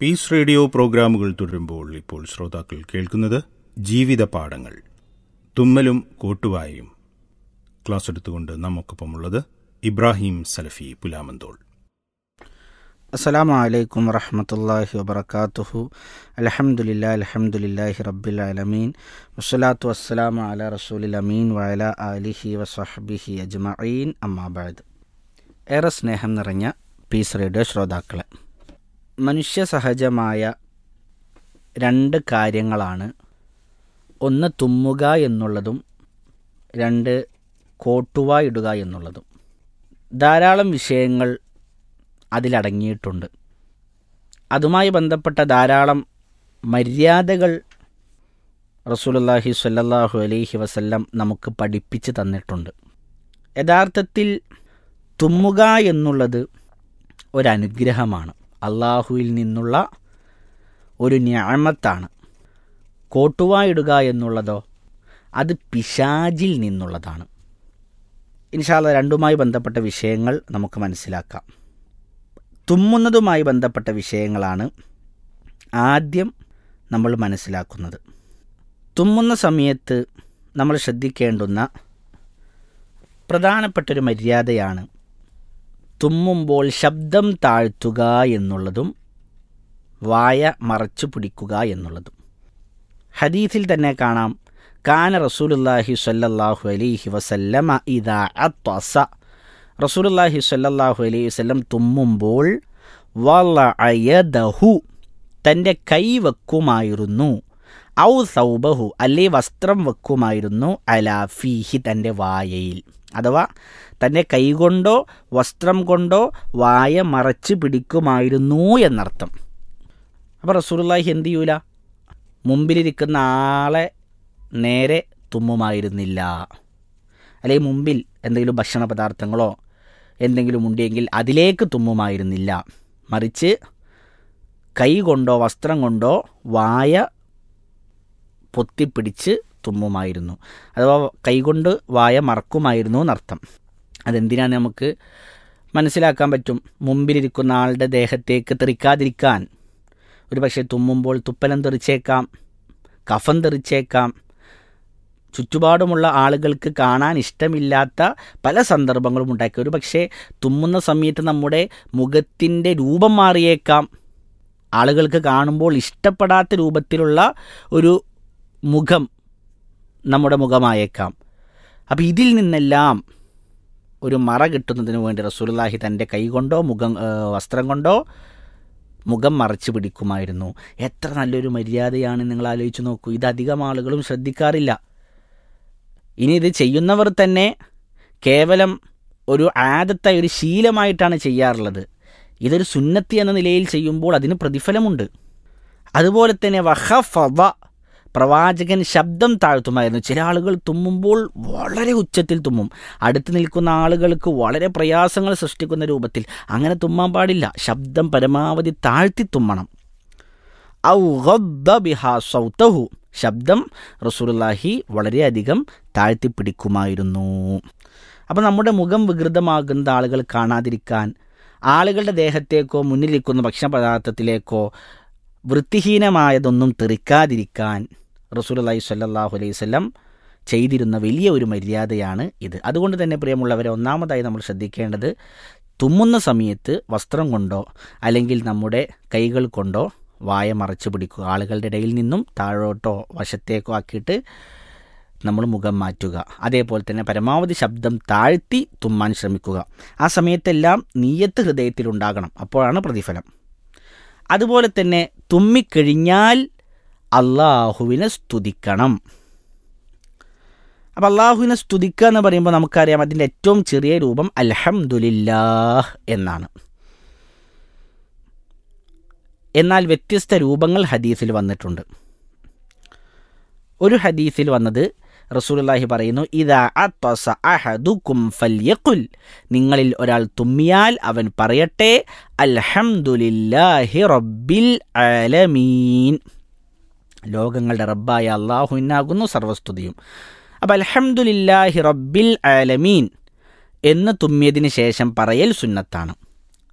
Piece radio പ്രോഗ്രാമുകൾ തുടരുമ്പോൾ ഇപ്പോൾ ശ്രോതാക്കൾ കേൾക്കുന്നത് ജീവിത പാഠങ്ങൾ തുമ്മലും കൂട്ടുവായും ക്ലാസ് എടുത്തുകൊണ്ട് നമുക്കൊപ്പമുള്ളത് ഇബ്രാഹിം സലഫി പുലാമന്തോൾ അസ്സലാമു അലൈക്കും വറഹമത്തല്ലാഹി വബർക്കാത്തുഹു അലഹമുല്ലാ അലഹമുല്ലാഹി റബ്ബിൽ ആലമീൻ വസ്സലാത്തു വസ്സലാമു അല റസൂലിൽ അമീൻ വയല അലിഹി വസഹബിഹി അജ്മഈൻ അമ്മാബാദ് ഏറെ സ്നേഹം നിറഞ്ഞ പീസ് റേഡിയോ ശ്രോതാക്കളെ മനുഷ്യ സഹജമായ രണ്ട് കാര്യങ്ങളാണ് ഒന്ന് തുമ്മുക എന്നുള്ളതും രണ്ട് കോട്ടുവ ഇടുക എന്നുള്ളതും ധാരാളം വിഷയങ്ങൾ അതിലടങ്ങിയിട്ടുണ്ട് അതുമായി ബന്ധപ്പെട്ട ധാരാളം മര്യാദകൾ റസൂലുള്ളാഹി സ്വല്ലല്ലാഹു അലൈഹി വസല്ലം നമുക്ക് പഠിപ്പിച്ച് തന്നിട്ടുണ്ട് യഥാർത്ഥത്തിൽ തുമ്മുക എന്നുള്ളത് ഒരനുഗ്രഹമാണ് അള്ളാഹുവിൽ നിന്നുള്ള ഒരു ഞാമത്താണ് കോട്ടുവായിടുക എന്നുള്ളതോ അത് പിശാജിൽ നിന്നുള്ളതാണ് ഇൻഷാല്ല രണ്ടുമായി ബന്ധപ്പെട്ട വിഷയങ്ങൾ നമുക്ക് മനസ്സിലാക്കാം തുമ്മുന്നതുമായി ബന്ധപ്പെട്ട വിഷയങ്ങളാണ് ആദ്യം നമ്മൾ മനസ്സിലാക്കുന്നത് തുമ്മുന്ന സമയത്ത് നമ്മൾ ശ്രദ്ധിക്കേണ്ടുന്ന പ്രധാനപ്പെട്ടൊരു മര്യാദയാണ് തുമ്മുമ്പോൾ ശബ്ദം താഴ്ത്തുക എന്നുള്ളതും വായ മറച്ചു പിടിക്കുക എന്നുള്ളതും ഹദീസിൽ തന്നെ കാണാം കാന റസൂലുല്ലാഹി സ്വല്ലല്ലാഹു അലൈഹി വസല്ലമ ഇദാ അത്വസ റസൂലുല്ലാഹി സ്വല്ലല്ലാഹു അലൈഹി വസല്ലം തുമ്മുമ്പോൾ വളഅയദഹു തൻ്റെ കൈ വെക്കുമായിരുന്നു ഔ സൗബഹു അല്ലെ വസ്ത്രം വെക്കുമായിരുന്നു അലാ ഫീഹി തൻ്റെ വായയിൽ അഥവാ തൻ്റെ കൈകൊണ്ടോ വസ്ത്രം കൊണ്ടോ വായ മറച്ച് പിടിക്കുമായിരുന്നു എന്നർത്ഥം അപ്പോൾ റസൂലുള്ളാഹി എന്ത് ചെയ്യൂല മുമ്പിലിരിക്കുന്ന ആളെ നേരെ തുമ്മുമായിരുന്നില്ല അല്ലെങ്കിൽ മുമ്പിൽ എന്തെങ്കിലും ഭക്ഷണ പദാർത്ഥങ്ങളോ എന്തെങ്കിലും ഉണ്ടെങ്കിൽ അതിലേക്ക് തുമ്മുമായിരുന്നില്ല മറിച്ച് കൈ കൊണ്ടോ വസ്ത്രം കൊണ്ടോ വായ പൊത്തിപ്പിടിച്ച് തുമ്മുമായിരുന്നു അഥവാ കൈകൊണ്ട് വായ മറക്കുമായിരുന്നു എന്നർത്ഥം അതെന്തിനാണ് നമുക്ക് മനസ്സിലാക്കാൻ പറ്റും മുമ്പിലിരിക്കുന്ന ആളുടെ ദേഹത്തേക്ക് തെറിക്കാതിരിക്കാൻ ഒരു പക്ഷേ തുമ്മുമ്പോൾ തുപ്പലം തെറിച്ചേക്കാം കഫം തെറിച്ചേക്കാം ചുറ്റുപാടുമുള്ള ആളുകൾക്ക് കാണാൻ ഇഷ്ടമില്ലാത്ത പല സന്ദർഭങ്ങളും ഉണ്ടാക്കി ഒരു പക്ഷേ തുമ്മുന്ന സമയത്ത് നമ്മുടെ മുഖത്തിൻ്റെ രൂപം മാറിയേക്കാം ആളുകൾക്ക് കാണുമ്പോൾ ഇഷ്ടപ്പെടാത്ത രൂപത്തിലുള്ള ഒരു മുഖം നമ്മുടെ മുഖമായേക്കാം അപ്പോൾ ഇതിൽ നിന്നെല്ലാം ഒരു മറ കിട്ടുന്നതിന് വേണ്ടി റസൂലുള്ളാഹി തൻ്റെ കൈ കൊണ്ടോ മുഖം വസ്ത്രം കൊണ്ടോ മുഖം മറച്ചു പിടിക്കുമായിരുന്നു എത്ര നല്ലൊരു മര്യാദയാണ് നിങ്ങൾ ആലോചിച്ച് നോക്കൂ ഇത് അധികം ആളുകളും ശ്രദ്ധിക്കാറില്ല ഇനി ഇത് ചെയ്യുന്നവർ തന്നെ കേവലം ഒരു ആദത്തായ ഒരു ശീലമായിട്ടാണ് ചെയ്യാറുള്ളത് ഇതൊരു സുന്നത്തി എന്ന നിലയിൽ ചെയ്യുമ്പോൾ അതിന് പ്രതിഫലമുണ്ട് അതുപോലെ തന്നെ വഹഫവ പ്രവാചകൻ ശബ്ദം താഴ്ത്തുമായിരുന്നു ചില ആളുകൾ തുമ്മുമ്പോൾ വളരെ ഉച്ചത്തിൽ തുമ്മും അടുത്ത് നിൽക്കുന്ന ആളുകൾക്ക് വളരെ പ്രയാസങ്ങൾ സൃഷ്ടിക്കുന്ന രൂപത്തിൽ അങ്ങനെ തുമ്മാൻ പാടില്ല ശബ്ദം പരമാവധി താഴ്ത്തി തുമ്മണം ഔ ബിഹാ സൗത്തഹു ശബ്ദം റസൂലുള്ളാഹി വളരെയധികം താഴ്ത്തി പിടിക്കുമായിരുന്നു അപ്പോൾ നമ്മുടെ മുഖം വികൃതമാകുന്ന ആളുകൾ കാണാതിരിക്കാൻ ആളുകളുടെ ദേഹത്തേക്കോ മുന്നിലിരിക്കുന്ന ഭക്ഷണ പദാർത്ഥത്തിലേക്കോ വൃത്തിഹീനമായതൊന്നും തെറിക്കാതിരിക്കാൻ റസൂലി സല്ലാഹു അലൈഹി സ്വല്ലം ചെയ്തിരുന്ന വലിയ ഒരു മര്യാദയാണ് ഇത് അതുകൊണ്ട് തന്നെ പ്രിയമുള്ളവരെ ഒന്നാമതായി നമ്മൾ ശ്രദ്ധിക്കേണ്ടത് തുമ്മുന്ന സമയത്ത് വസ്ത്രം കൊണ്ടോ അല്ലെങ്കിൽ നമ്മുടെ കൈകൾ കൊണ്ടോ വായ മറച്ചു പിടിക്കുക ആളുകളുടെ ഇടയിൽ നിന്നും താഴോട്ടോ വശത്തേക്കോ ആക്കിയിട്ട് നമ്മൾ മുഖം മാറ്റുക അതേപോലെ തന്നെ പരമാവധി ശബ്ദം താഴ്ത്തി തുമ്മാൻ ശ്രമിക്കുക ആ സമയത്തെല്ലാം നീയത്ത് ഹൃദയത്തിലുണ്ടാകണം അപ്പോഴാണ് പ്രതിഫലം അതുപോലെ തന്നെ തുമ്മിക്കഴിഞ്ഞാൽ അള്ളാഹുവിനെ സ്തുതിക്കണം അപ്പം അള്ളാഹുവിനെ സ്തുതിക്കുക എന്ന് പറയുമ്പോൾ നമുക്കറിയാം അതിൻ്റെ ഏറ്റവും ചെറിയ രൂപം അൽഹംദുലില്ലാഹ് എന്നാണ് എന്നാൽ വ്യത്യസ്ത രൂപങ്ങൾ ഹദീസിൽ വന്നിട്ടുണ്ട് ഒരു ഹദീസിൽ വന്നത് റസൂലുള്ളാഹി പറയുന്നു ഇതാ അത്വസ അഹദുക്കും ഫല്യഖുൽ നിങ്ങളിൽ ഒരാൾ തുമ്മിയാൽ അവൻ പറയട്ടെ അൽഹംദുലില്ലാഹി റബ്ബിൽ ആലമീൻ ലോകങ്ങളുടെ റബ്ബായ അള്ളാഹുവിനാകുന്നു സർവസ്തുതിയും അപ്പം അൽഹംദുലില്ലാഹി റബ്ബിൽ ആലമീൻ എന്ന് തുമ്മിയതിന് ശേഷം പറയൽ സുന്നത്താണ്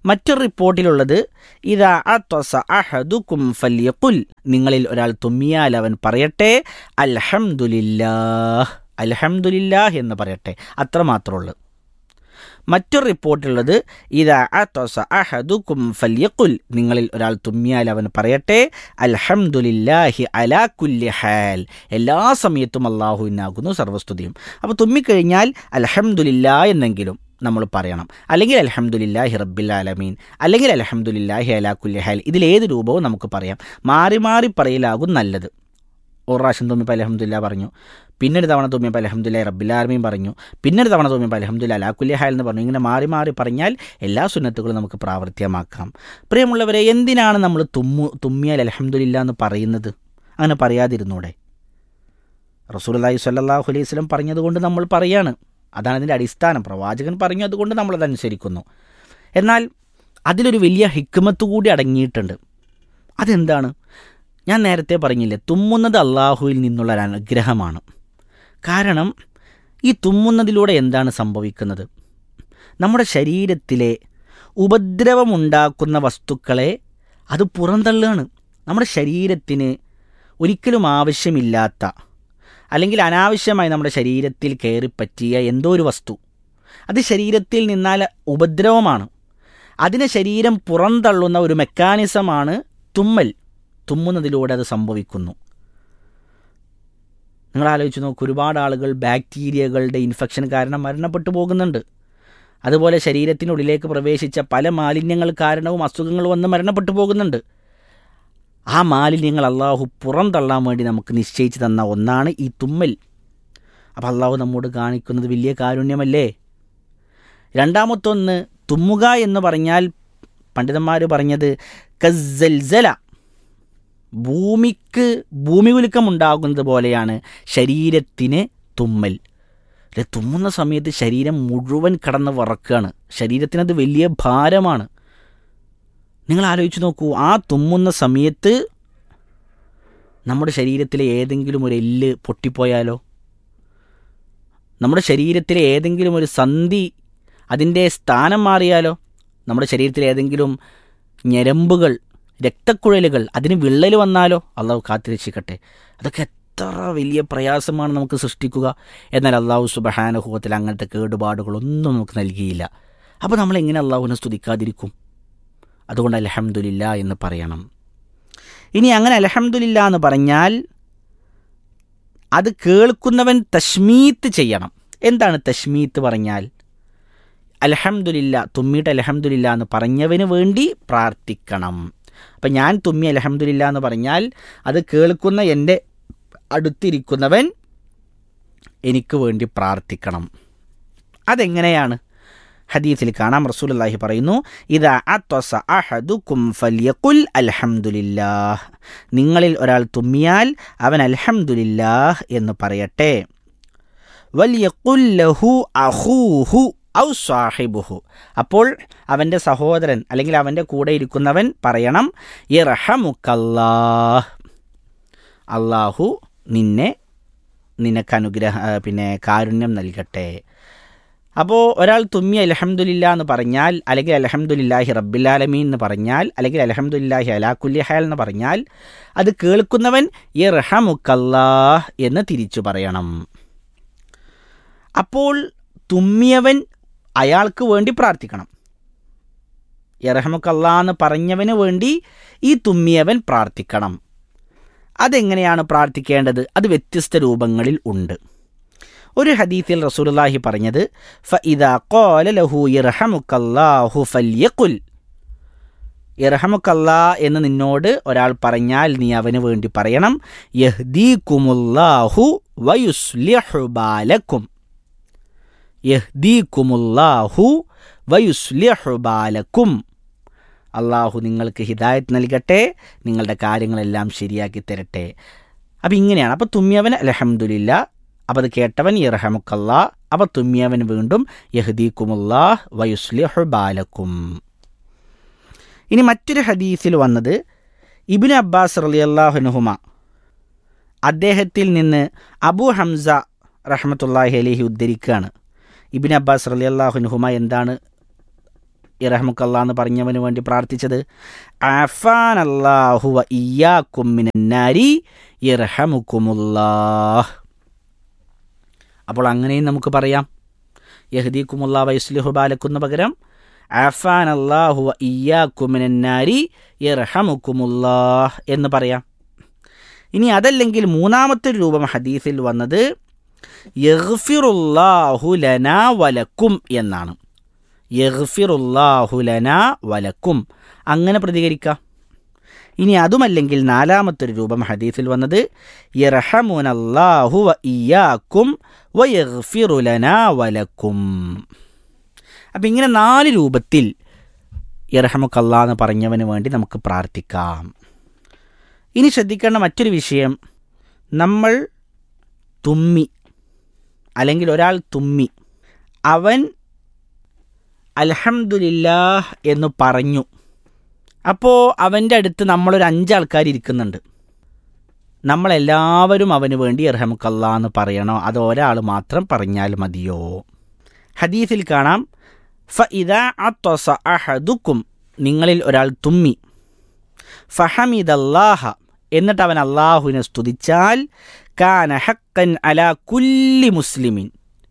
മറ്റൊരു റിപ്പോർട്ടിലുള്ളത് ഇതാ അത്വസ അഹദുക്കും ഫല്യഖുൽ നിങ്ങളിൽ ഒരാൾ തുമ്മിയാൽ അവൻ പറയട്ടെ അൽഹംദുലില്ലാഹ് അൽഹംദുലില്ലാഹ് എന്ന് പറയട്ടെ അത്ര മാത്രമുള്ളൂ മറ്റൊരു റിപ്പോർട്ടുള്ളത് ഇതാ അത്വസ അഹദുക്കും ഫല്യഖുൽ നിങ്ങളിൽ ഒരാൾ തുമ്മിയാൽ അവൻ പറയട്ടെ അൽഹംദുലില്ലാഹി അലാ കുല്ലി ഹാൽ എല്ലാ സമയത്തും അള്ളാഹുവിനാകുന്നു സർവസ്തുതിയും അപ്പോൾ തുമ്മിക്കഴിഞ്ഞാൽ അൽഹംദുലില്ലാ എന്നെങ്കിലും നമ്മൾ പറയണം അല്ലെങ്കിൽ അലഹമുല്ലാഹി റബ്ബിൽ ആലമീൻ അല്ലെങ്കിൽ അലഹമുല്ലാഹി അലാ കുല്ലി ഹാൽ ഇതിലേത് രൂപവും നമുക്ക് പറയാം മാറി മാറി പറയലാകും നല്ലത് ഒരു പ്രാവശ്യം തുമ്മിപ്പോൾ അലഹമുല്ല പറഞ്ഞു പിന്നൊരു തവണ തുമ്മിയപ്പോൾ അലഹമുല്ല റബ്ബിലാർമീൻ പറഞ്ഞു പിന്നൊരു തവണ തുമ്മിയപ്പോൾ അലഹമുല്ല അലാക്കുല്യ ഹാൽ എന്ന് പറഞ്ഞു ഇങ്ങനെ മാറി മാറി പറഞ്ഞാൽ എല്ലാ സുന്നത്തുകളും നമുക്ക് പ്രാവർത്തികമാക്കാം പ്രിയമുള്ളവരെ എന്തിനാണ് നമ്മൾ തുമ്മു തുമ്മിയാൽ അലഹമുല്ല എന്ന് പറയുന്നത് അങ്ങനെ പറയാതിരുന്നൂടെ റസൂലി സ്വല്ലാഹു അലൈഹി സ്വലം പറഞ്ഞതുകൊണ്ട് നമ്മൾ പറയാണ് അതാണ് അതിൻ്റെ അടിസ്ഥാനം പ്രവാചകൻ പറഞ്ഞു അതുകൊണ്ട് നമ്മളതനുസരിക്കുന്നു എന്നാൽ അതിലൊരു വലിയ ഹിക്മത്ത് കൂടി അടങ്ങിയിട്ടുണ്ട് അതെന്താണ് ഞാൻ നേരത്തെ പറഞ്ഞില്ലേ തുമ്മുന്നത് അള്ളാഹുവിൽ നിന്നുള്ള ഒരു അനുഗ്രഹമാണ് കാരണം ഈ തുമ്മുന്നതിലൂടെ എന്താണ് സംഭവിക്കുന്നത് നമ്മുടെ ശരീരത്തിലെ ഉപദ്രവമുണ്ടാക്കുന്ന വസ്തുക്കളെ അത് പുറന്തള്ളുകയാണ് നമ്മുടെ ശരീരത്തിന് ഒരിക്കലും ആവശ്യമില്ലാത്ത അല്ലെങ്കിൽ അനാവശ്യമായി നമ്മുടെ ശരീരത്തിൽ കയറി പറ്റിയ എന്തോ ഒരു വസ്തു അത് ശരീരത്തിൽ നിന്നാൽ ഉപദ്രവമാണ് അതിനെ ശരീരം പുറന്തള്ളുന്ന ഒരു മെക്കാനിസമാണ് തുമ്മൽ തുമ്മുന്നതിലൂടെ അത് സംഭവിക്കുന്നു നിങ്ങൾ ആലോചിച്ച് നോക്ക് ഒരുപാട് ആളുകൾ ബാക്ടീരിയകളുടെ ഇൻഫെക്ഷൻ കാരണം മരണപ്പെട്ടു പോകുന്നുണ്ട് അതുപോലെ ശരീരത്തിനുള്ളിലേക്ക് പ്രവേശിച്ച പല മാലിന്യങ്ങൾ കാരണവും അസുഖങ്ങൾ വന്ന് മരണപ്പെട്ടു പോകുന്നുണ്ട് ആ മാലിന്യങ്ങൾ അള്ളാഹു പുറന്തള്ളാൻ വേണ്ടി നമുക്ക് നിശ്ചയിച്ചു തന്ന ഒന്നാണ് ഈ തുമ്മൽ അപ്പോൾ അള്ളാഹു നമ്മോട് കാണിക്കുന്നത് വലിയ കാരുണ്യമല്ലേ രണ്ടാമത്തൊന്ന് തുമ്മുക എന്ന് പറഞ്ഞാൽ പണ്ഡിതന്മാർ പറഞ്ഞത് കസ്സൽസല ഭൂമിക്ക് ഭൂമി കുലുക്കം ഉണ്ടാകുന്നത് പോലെയാണ് ശരീരത്തിന് തുമ്മൽ അല്ലെ തുമ്മുന്ന സമയത്ത് ശരീരം മുഴുവൻ കടന്ന് വറക്കുകയാണ് ശരീരത്തിനത് വലിയ ഭാരമാണ് നിങ്ങൾ ആലോചിച്ച് നോക്കൂ ആ തുമ്മുന്ന സമയത്ത് നമ്മുടെ ശരീരത്തിലെ ഏതെങ്കിലും ഒരു എല്ല് പൊട്ടിപ്പോയാലോ നമ്മുടെ ശരീരത്തിലെ ഏതെങ്കിലും ഒരു സന്ധി അതിൻ്റെ സ്ഥാനം മാറിയാലോ നമ്മുടെ ശരീരത്തിലെ ഏതെങ്കിലും ഞരമ്പുകൾ രക്തക്കുഴലുകൾ അതിന് വിള്ളൽ വന്നാലോ അള്ളാഹു കാത്തിരക്ഷിക്കട്ടെ അതൊക്കെ എത്ര വലിയ പ്രയാസമാണ് നമുക്ക് സൃഷ്ടിക്കുക എന്നാൽ അള്ളാഹു സുബഹാനുഭവത്തിൽ അങ്ങനത്തെ കേടുപാടുകളൊന്നും നമുക്ക് നൽകിയില്ല അപ്പോൾ നമ്മൾ എങ്ങനെ അള്ളാഹുവിനെ സ്തുതിക്കാതിരിക്കും അതുകൊണ്ട് അലഹമുല്ല എന്ന് പറയണം ഇനി അങ്ങനെ അലഹമുല്ല എന്ന് പറഞ്ഞാൽ അത് കേൾക്കുന്നവൻ തഷ്മീത്ത് ചെയ്യണം എന്താണ് തഷ്മീത്ത് പറഞ്ഞാൽ അലഹമുല്ല തുമ്മിയിട്ട് അലഹമുല്ല എന്ന് പറഞ്ഞവന് വേണ്ടി പ്രാർത്ഥിക്കണം അപ്പം ഞാൻ തുമ്മി അലഹമുല്ല എന്ന് പറഞ്ഞാൽ അത് കേൾക്കുന്ന എൻ്റെ അടുത്തിരിക്കുന്നവൻ എനിക്ക് വേണ്ടി പ്രാർത്ഥിക്കണം അതെങ്ങനെയാണ് ഹദീസിൽ കാണാം റസൂലുള്ളാഹി പറയുന്നു ഇതാ അത്വസ അഹദുക്കും ഫല്യഖുൽ അൽഹംദുലില്ലാഹ് നിങ്ങളിൽ ഒരാൾ തുമ്മിയാൽ അവൻ അൽഹംദുലില്ലാഹ് എന്ന് പറയട്ടെ വല്യഖുൽ ലഹു അഖൂഹു ഔ സാഹിബുഹു അപ്പോൾ അവൻ്റെ സഹോദരൻ അല്ലെങ്കിൽ അവൻ്റെ കൂടെ ഇരിക്കുന്നവൻ പറയണം ഇറഹമുക്കല്ലാഹ് അള്ളാഹു നിന്നെ നിനക്ക് അനുഗ്രഹ പിന്നെ കാരുണ്യം നൽകട്ടെ അപ്പോൾ ഒരാൾ തുമ്മി അലഹമുല്ല എന്ന് പറഞ്ഞാൽ അല്ലെങ്കിൽ അലഹമുല്ലാഹി റബ്ബിലാലമീൻ എന്ന് പറഞ്ഞാൽ അല്ലെങ്കിൽ അലഹമുല്ലാഹി അലാക്കുല്യഹാൽ എന്ന് പറഞ്ഞാൽ അത് കേൾക്കുന്നവൻ ഈ റഹമുക്കല്ലാഹ് എന്ന് തിരിച്ചു പറയണം അപ്പോൾ തുമ്മിയവൻ അയാൾക്ക് വേണ്ടി പ്രാർത്ഥിക്കണം യറഹമുക്കല്ലാ എന്ന് പറഞ്ഞവന് വേണ്ടി ഈ തുമ്മിയവൻ പ്രാർത്ഥിക്കണം അതെങ്ങനെയാണ് പ്രാർത്ഥിക്കേണ്ടത് അത് വ്യത്യസ്ത രൂപങ്ങളിൽ ഉണ്ട് ഒരു ഹദീസിൽ റസൂലുള്ളാഹി പറഞ്ഞത് ഫഇദാ ഖാല ലഹു യർഹമുക്കല്ലാഹു ഫല്യഖുൽ യർഹമുക്കല്ലാ എന്ന് നിന്നോട് ഒരാൾ പറഞ്ഞാൽ നീ അവന് വേണ്ടി പറയണം യഹ്ദീകുമുല്ലാഹു വയുസ്ലിഹു ബാലക്കും യഹ്ദീകുമുല്ലാഹു വയുസ്ലിഹു ബാലക്കും അള്ളാഹു നിങ്ങൾക്ക് ഹിദായത്ത് നൽകട്ടെ നിങ്ങളുടെ കാര്യങ്ങളെല്ലാം ശരിയാക്കി തരട്ടെ അപ്പം ഇങ്ങനെയാണ് അപ്പം തുമ്മിയവൻ അലഹമുല്ല അപ്പം അത് കേട്ടവൻ ഇറഹമുക്കല്ലാ അപ്പം തുമ്മിയവൻ വീണ്ടും യഹദീക്കുമുല്ലാഹ് വയുസ്ലിഹു ബാലക്കും ഇനി മറ്റൊരു ഹദീസിൽ വന്നത് ഇബിന് അബ്ബാസ് റലിയല്ലാഹുനുഹുമ അദ്ദേഹത്തിൽ നിന്ന് അബു ഹംസ റഹമത്തുല്ലാഹി അലഹി ഉദ്ധരിക്കുകയാണ് ഇബിൻ അബ്ബാസ് റലിയല്ലാഹുനുഹുമ എന്താണ് ഇറഹമുക്കല്ലാ എന്ന് പറഞ്ഞവന് വേണ്ടി പ്രാർത്ഥിച്ചത് ആഫാൻ അല്ലാഹുവ ഇയ്യാക്കുമിനാരി ഇർഹമുക്കുമുല്ലാഹ് അപ്പോൾ അങ്ങനെയും നമുക്ക് പറയാം യഹദീക്കുമുല്ലാ വൈസ്ലിഹു ബാലക്കുന്ന പകരം ആഫാൻ അല്ലാഹുവ ഇയ്യാക്കുമിനാരി ഇർഹമുക്കുമുല്ലാഹ് എന്ന് പറയാം ഇനി അതല്ലെങ്കിൽ മൂന്നാമത്തെ രൂപം ഹദീസിൽ വന്നത് യഗ്ഫിറുല്ലാഹു ലനാ വലക്കും എന്നാണ് യഗ്ഫിറുല്ലാഹു ലനാ വലക്കും അങ്ങനെ പ്രതികരിക്കാം ഇനി അതുമല്ലെങ്കിൽ നാലാമത്തെ ഒരു രൂപം ഹദീസിൽ വന്നത് യർഹമുനല്ലാഹു വ ഇയാക്കും വ യഗ്ഫിറു ലനാ വലക്കും അപ്പം ഇങ്ങനെ നാല് രൂപത്തിൽ യർഹമുക്കല്ലാ എന്ന് പറഞ്ഞവന് വേണ്ടി നമുക്ക് പ്രാർത്ഥിക്കാം ഇനി ശ്രദ്ധിക്കേണ്ട മറ്റൊരു വിഷയം നമ്മൾ തുമ്മി അല്ലെങ്കിൽ ഒരാൾ തുമ്മി അവൻ അൽഹംദുലില്ലാഹ് എന്ന് പറഞ്ഞു അപ്പോൾ അവൻ്റെ അടുത്ത് നമ്മളൊരു അഞ്ചാൾക്കാർ ഇരിക്കുന്നുണ്ട് നമ്മളെല്ലാവരും അവന് വേണ്ടി ഇർഹമുക്കല്ലാ എന്ന് പറയണോ അത് ഒരാൾ മാത്രം പറഞ്ഞാൽ മതിയോ ഹദീസിൽ കാണാം ഫ ഇതാ അത്വസ അഹദുക്കും നിങ്ങളിൽ ഒരാൾ തുമ്മി ഫഹമിദല്ലാഹ എന്നിട്ട് അവൻ അള്ളാഹുവിനെ സ്തുതിച്ചാൽ കാന ഹക്കൻ അല കുല്ലി മുസ്ലിമിൻ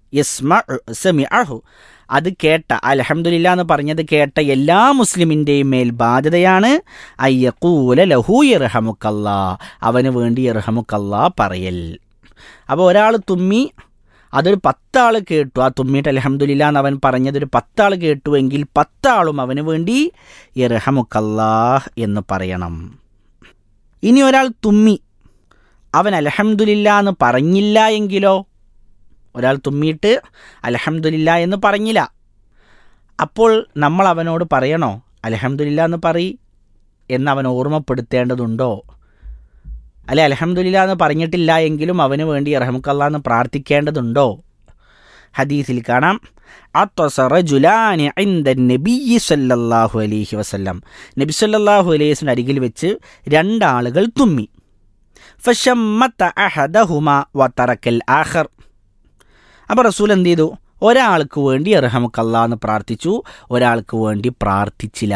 യസ്മഅഹു അത് കേട്ട അലഹമുല്ല എന്ന് പറഞ്ഞത് കേട്ട എല്ലാ മുസ്ലിമിൻ്റെയും മേൽ ബാധ്യതയാണ് അയ്യക്കൂല ലഹു ഇർഹമുക്കല്ലാ അവന് വേണ്ടി ഇർഹമുക്കല്ലാ പറയൽ അപ്പോൾ ഒരാൾ തുമ്മി അതൊരു പത്താൾ കേട്ടു ആ തുമ്മിയിട്ട് അലഹമുല്ല എന്ന് അവൻ പറഞ്ഞതൊരു പത്താൾ കേട്ടുവെങ്കിൽ പത്താളും അവന് വേണ്ടി ഇർഹമുക്കല്ലാഹ് എന്ന് പറയണം ഇനി ഒരാൾ തുമ്മി അവൻ അലഹമുല്ല എന്ന് പറഞ്ഞില്ല എങ്കിലോ ഒരാൾ തുമ്മിയിട്ട് അലഹമുല്ല എന്ന് പറഞ്ഞില്ല അപ്പോൾ നമ്മൾ അവനോട് പറയണോ അലഹമുല്ല എന്ന് പറയി എന്ന് അവൻ ഓർമ്മപ്പെടുത്തേണ്ടതുണ്ടോ അല്ലെ അലഹമുല്ല എന്ന് പറഞ്ഞിട്ടില്ല എങ്കിലും അവന് വേണ്ടി റഹമുക്കല്ല എന്ന് പ്രാർത്ഥിക്കേണ്ടതുണ്ടോ ഹദീസിൽ കാണാം അത്വസറജുലാനി ഇന്ദ നബിയ്യി സല്ലല്ലാഹു അലൈഹി വസല്ലം നബി സല്ലല്ലാഹു അലൈഹിസിന് അരികിൽ വെച്ച് രണ്ടാളുകൾ തുമ്മി ഫഷമ്മത്ത അഹദഹുമ വതറക്കൽ ആഖർ അപ്പോൾ റസൂൽ എന്ത് ചെയ്തു ഒരാൾക്ക് വേണ്ടി അർഹമുക്കല്ല എന്ന് പ്രാർത്ഥിച്ചു ഒരാൾക്ക് വേണ്ടി പ്രാർത്ഥിച്ചില്ല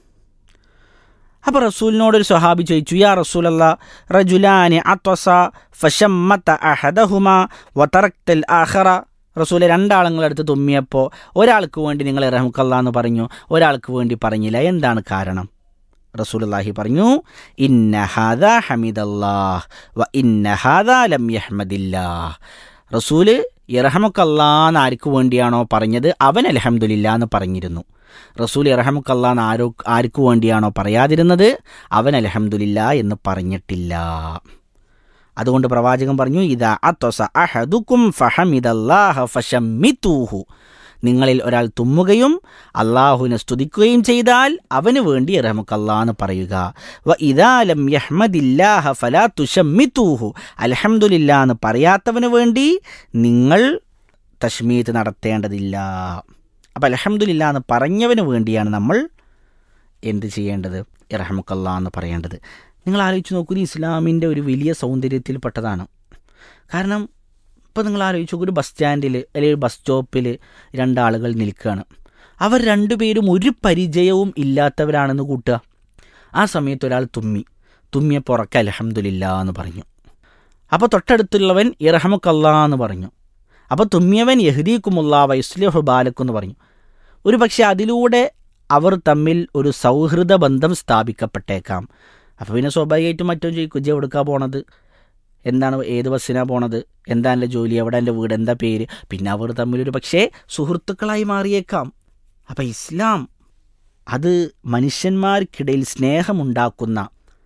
അപ്പോൾ റസൂലിനോടൊരു സ്വഹാബി ചോദിച്ചു യാ റസൂലല്ല റജുലാനി അത്വസ ഫഷമ്മത്ത അഹദഹുമ വതറക്തൽ ആഖറ റസൂലെ രണ്ടാളുങ്ങളടുത്ത് തുമ്മിയപ്പോൾ ഒരാൾക്ക് വേണ്ടി നിങ്ങൾ ഇറഹമുക്കല്ല എന്ന് പറഞ്ഞു ഒരാൾക്ക് വേണ്ടി പറഞ്ഞില്ല എന്താണ് കാരണം റസൂലുള്ളാഹി പറഞ്ഞു ഇന്ന ഹാദ ഹമിദല്ലാഹ് വ ഇന്ന ഹാദ ലം യഹ്മദില്ലാഹ് റസൂല് ഇറഹമുക്കല്ലാന്ന് ആർക്ക് വേണ്ടിയാണോ പറഞ്ഞത് അവൻ അലഹമുല്ല എന്ന് പറഞ്ഞിരുന്നു റസൂൽ ഇറഹമുക്കല്ലാന്ന് ആരോ ആർക്ക് വേണ്ടിയാണോ പറയാതിരുന്നത് അവൻ അലഹമുല്ല എന്ന് പറഞ്ഞിട്ടില്ല അതുകൊണ്ട് പ്രവാചകൻ പറഞ്ഞു ഇതാ അത്വസ അഹദുക്കും ഫഹമിദല്ലാഹ ഫഷമ്മിതൂഹു നിങ്ങളിൽ ഒരാൾ തുമ്മുകയും അള്ളാഹുവിനെ സ്തുതിക്കുകയും ചെയ്താൽ അവന് വേണ്ടി ഇറഹമുക്കല്ലാ എന്ന് പറയുക വ ഇദാലം യഹ്മദില്ലാഹ ഫലാ തുഷമ്മിത്തൂഹു അലഹമുല്ല എന്ന് പറയാത്തവന് വേണ്ടി നിങ്ങൾ തഷ്മീത്ത് നടത്തേണ്ടതില്ല അപ്പം അലഹമുല്ല എന്ന് പറഞ്ഞവന് വേണ്ടിയാണ് നമ്മൾ എന്ത് ചെയ്യേണ്ടത് ഇറഹമുക്കല്ലാ എന്ന് പറയേണ്ടത് നിങ്ങൾ ആലോചിച്ച് നോക്കൂ ഇത് ഇസ്ലാമിൻ്റെ ഒരു വലിയ സൗന്ദര്യത്തിൽപ്പെട്ടതാണ് കാരണം ഇപ്പോൾ നിങ്ങൾ ആലോചിച്ച് നോക്കൂ ഒരു ബസ് സ്റ്റാൻഡിൽ അല്ലെങ്കിൽ ഒരു ബസ് സ്റ്റോപ്പിൽ രണ്ടാളുകൾ നിൽക്കുകയാണ് അവർ രണ്ടുപേരും ഒരു പരിചയവും ഇല്ലാത്തവരാണെന്ന് കൂട്ടുക ആ സമയത്ത് ഒരാൾ തുമ്മി തുമ്മിയ പുറക്ക അലഹമുല്ല എന്ന് പറഞ്ഞു അപ്പോൾ തൊട്ടടുത്തുള്ളവൻ ഇറഹമുക്കല്ലാ എന്ന് പറഞ്ഞു അപ്പോൾ തുമ്മിയവൻ യഹദീക്കുമുള്ള വൈസ്ലിഹു ബാലക്കെന്ന് പറഞ്ഞു ഒരു പക്ഷേ അതിലൂടെ അവർ തമ്മിൽ ഒരു സൗഹൃദ ബന്ധം സ്ഥാപിക്കപ്പെട്ടേക്കാം അപ്പോൾ പിന്നെ സ്വാഭാവികമായിട്ടും മറ്റോ ചോദിക്കും ഇജ്ജ് എവിടുക്കാ പോണത് എന്താണ് ഏത് ബസ്സിനാണ് പോണത് എന്താ എൻ്റെ ജോലി എവിടെ എൻ്റെ വീട് എന്താ പേര് പിന്നെ അവർ തമ്മിലൊരു പക്ഷേ സുഹൃത്തുക്കളായി മാറിയേക്കാം അപ്പം ഇസ്ലാം അത് മനുഷ്യന്മാർക്കിടയിൽ സ്നേഹമുണ്ടാക്കുന്ന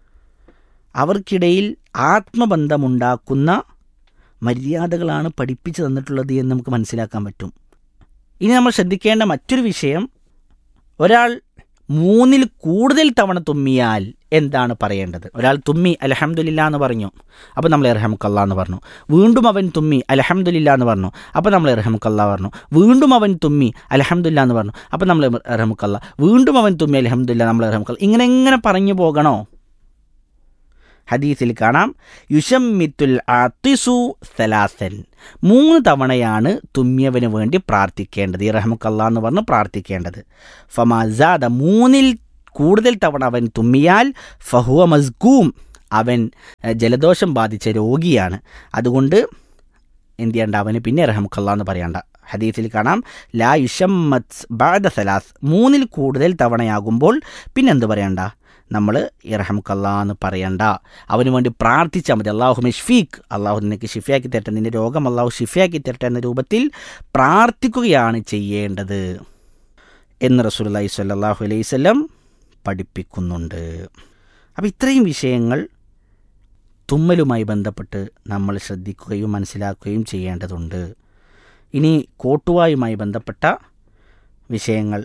അവർക്കിടയിൽ ആത്മബന്ധമുണ്ടാക്കുന്ന മര്യാദകളാണ് പഠിപ്പിച്ചു തന്നിട്ടുള്ളത് എന്ന് നമുക്ക് മനസ്സിലാക്കാൻ പറ്റും ഇനി നമ്മൾ ശ്രദ്ധിക്കേണ്ട മറ്റൊരു വിഷയം ഒരാൾ മൂന്നിൽ കൂടുതൽ തവണ തുമ്മിയാൽ എന്താണ് പറയേണ്ടത് ഒരാൾ തുമ്മി അലഹമുല്ല എന്ന് പറഞ്ഞു അപ്പോൾ നമ്മൾ ഇറഹമുക്കല്ല എന്ന് പറഞ്ഞു വീണ്ടും അവൻ തുമ്മി അലഹമുല്ല എന്ന് പറഞ്ഞു അപ്പോൾ നമ്മൾ ഇറഹമുക്കല്ല പറഞ്ഞു വീണ്ടും അവൻ തുമ്മി അലഹമുല്ല എന്ന് പറഞ്ഞു അപ്പോൾ നമ്മൾ ഇറഹമുക്കല്ല വീണ്ടും അവൻ തുമ്മി അലഹമുല്ല നമ്മൾ ഇറഹമുക്കല്ല ഇങ്ങനെ എങ്ങനെ പറഞ്ഞു പോകണോ ഹദീസിൽ കാണാം യുഷമ്മിത്തുൽ ആത്തിസു സലാസൻ മൂന്ന് തവണയാണ് തുമ്മിയവന് വേണ്ടി പ്രാർത്ഥിക്കേണ്ടത് ഈ റഹ്മുക്കല്ല എന്ന് പറഞ്ഞ് പ്രാർത്ഥിക്കേണ്ടത് ഫമാസാദ മൂന്നിൽ കൂടുതൽ തവണ അവൻ തുമ്മിയാൽ ഫഹുവ മസ്കൂം അവൻ എഹ്, ജലദോഷം ബാധിച്ച രോഗിയാണ് അതുകൊണ്ട് എന്ത് ചെയ്യണ്ട അവന് പിന്നെ റഹമുക്കല്ല എന്ന് പറയണ്ട ഹദീസിൽ കാണാം ലാ യുഷമ്മത്ത് ബാദ സലാസ് മൂന്നിൽ കൂടുതൽ തവണയാകുമ്പോൾ പിന്നെ എന്ത് പറയണ്ട നമ്മൾ ഇറഹമുക്കല്ല എന്ന് പറയണ്ട അവന് വേണ്ടി പ്രാർത്ഥിച്ചാൽ മതി അള്ളാഹു മിഷ്ഫീഖ് അള്ളാഹു നിനക്ക് ഷിഫയാക്കി തരട്ടെ നിന്റെ രോഗം അള്ളാഹു ഷിഫയാക്കി തരട്ടെ എന്ന രൂപത്തിൽ പ്രാർത്ഥിക്കുകയാണ് ചെയ്യേണ്ടത് എന്ന് റസൂലി സ്വല്ലല്ലാഹു അലൈഹി വസല്ലം പഠിപ്പിക്കുന്നുണ്ട് അപ്പോൾ ഇത്രയും വിഷയങ്ങൾ തുമ്മലുമായി ബന്ധപ്പെട്ട് നമ്മൾ ശ്രദ്ധിക്കുകയും മനസ്സിലാക്കുകയും ചെയ്യേണ്ടതുണ്ട് ഇനി കോട്ടുവായുമായി ബന്ധപ്പെട്ട വിഷയങ്ങൾ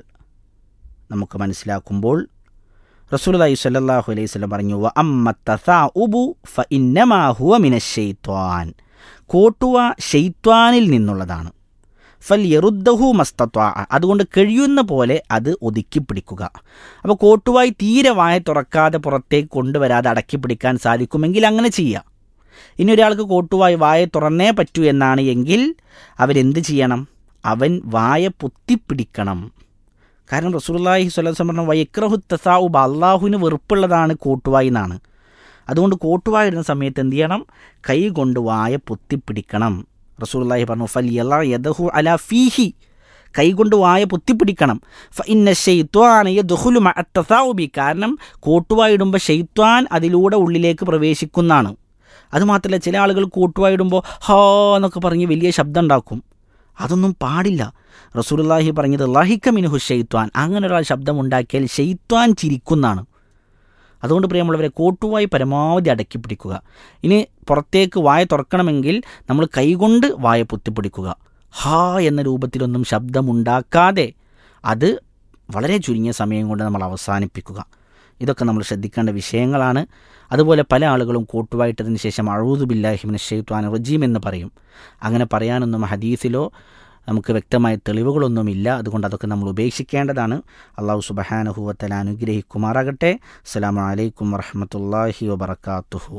നമുക്ക് മനസ്സിലാക്കുമ്പോൾ റസൂലുള്ളാഹി സ്വല്ലല്ലാഹു അലൈഹി വസല്ലം പറഞ്ഞു വ അമ്മ തസാഉബു ഫ ഇന്നമാ ഹുവ മിനശ്ശൈത്വാൻ കോട്ടുവ ഷെയ്ത്വാനിൽ നിന്നുള്ളതാണ് ഫൽ യറുദ്ദഹു മസ്തത്വാ അതുകൊണ്ട് കഴിയുന്ന പോലെ അത് ഒതുക്കി പിടിക്കുക അപ്പോൾ കോട്ടുവായി തീരെ വായ തുറക്കാതെ പുറത്തേക്ക് കൊണ്ടുവരാതെ അടക്കി പിടിക്കാൻ സാധിക്കുമെങ്കിൽ അങ്ങനെ ചെയ്യാം ഇനി ഒരാൾക്ക് കോട്ടുവായി വായ തുറന്നേ പറ്റൂ എന്നാണ് എങ്കിൽ അവരെന്ത് ചെയ്യണം അവൻ വായ പൊത്തിപ്പിടിക്കണം കാരണം റസൂലുള്ളാഹി സ്വല്ലല്ലാഹു അലൈഹി വസല്ലം വയക്രഹു തസാഉബ അള്ളാഹുവിന് വെറുപ്പുള്ളതാണ് കോട്ടുവായി എന്നാണ് അതുകൊണ്ട് കോട്ടുവായി ഇടുന്ന സമയത്ത് എന്ത് ചെയ്യണം കൈ കൊണ്ട് വായ പൊത്തിപ്പിടിക്കണം റസൂലുള്ളാഹി പറഞ്ഞു ഫൽ യല യദഹു അല ഫീഹി കൈകൊണ്ട് വായ പൊത്തിപ്പിടിക്കണം ഫ ഇന്ന ഷെയ്ത്വാൻ യദ്ഖുലു മഅ തസാഉബി കാരണം കോട്ടുവായിടുമ്പോൾ ഷെയ്ത്വാൻ അതിലൂടെ ഉള്ളിലേക്ക് പ്രവേശിക്കുന്നതാണ് അതുമാത്രമല്ല ചില ആളുകൾ കോട്ടുവായിടുമ്പോൾ ഹാ എന്നൊക്കെ പറഞ്ഞ് വലിയ ശബ്ദം ഉണ്ടാക്കും അതൊന്നും പാടില്ല റസൂലുള്ളാഹി പറഞ്ഞത് ലഹിക്ക മിനുഹു ഷെയ്ത്വാൻ അങ്ങനെ ഒരാൾ ശബ്ദമുണ്ടാക്കിയാൽ ഷെയ്ത്വാൻ ചിരിക്കുന്നതാണ് അതുകൊണ്ട് പ്രിയമുള്ളവരെ കോട്ടുവായി പരമാവധി അടക്കി പിടിക്കുക ഇനി പുറത്തേക്ക് വായ തുറക്കണമെങ്കിൽ നമ്മൾ കൈകൊണ്ട് വായ പൊത്തിപ്പിടിക്കുക ഹാ എന്ന രൂപത്തിലൊന്നും ശബ്ദമുണ്ടാക്കാതെ അത് വളരെ ചുരുങ്ങിയ സമയം കൊണ്ട് നമ്മൾ അവസാനിപ്പിക്കുക ഇതൊക്കെ നമ്മൾ ശ്രദ്ധിക്കേണ്ട വിഷയങ്ങളാണ് അതുപോലെ പല ആളുകളും കോട്ടുവായിട്ടതിന് ശേഷം അഴൂതുബില്ലാഹിമിന് ഷെയ്ത്വാൻ റജീം എന്ന് പറയും അങ്ങനെ പറയാനൊന്നും ഹദീസിലോ നമുക്ക് വ്യക്തമായ തെളിവുകളൊന്നുമില്ല അതുകൊണ്ട് അതൊക്കെ നമ്മൾ ഉപേക്ഷിക്കേണ്ടതാണ് അള്ളാഹു സുബഹാനഹുവത്തല അനുഗ്രഹിക്കുമാറാകട്ടെ അസ്സലാമു അലൈക്കും വറഹമത്തല്ലാഹി വബർക്കാത്തുഹു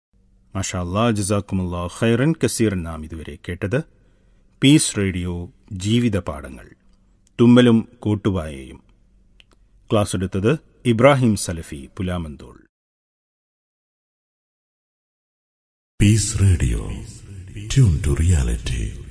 മാഷാ അല്ലാ ജസാക്കുമുല്ലാ ഖൈറൻ കസീറൻ നാം ഇതുവരെ കേട്ടത് പീസ് റേഡിയോ ജീവിത പാഠങ്ങൾ തുമ്മലും കൂട്ടുവായയും ക്ലാസ് എടുത്തത് ഇബ്രാഹിം സലഫി Pulamanthole Peace Radio. Tune to reality.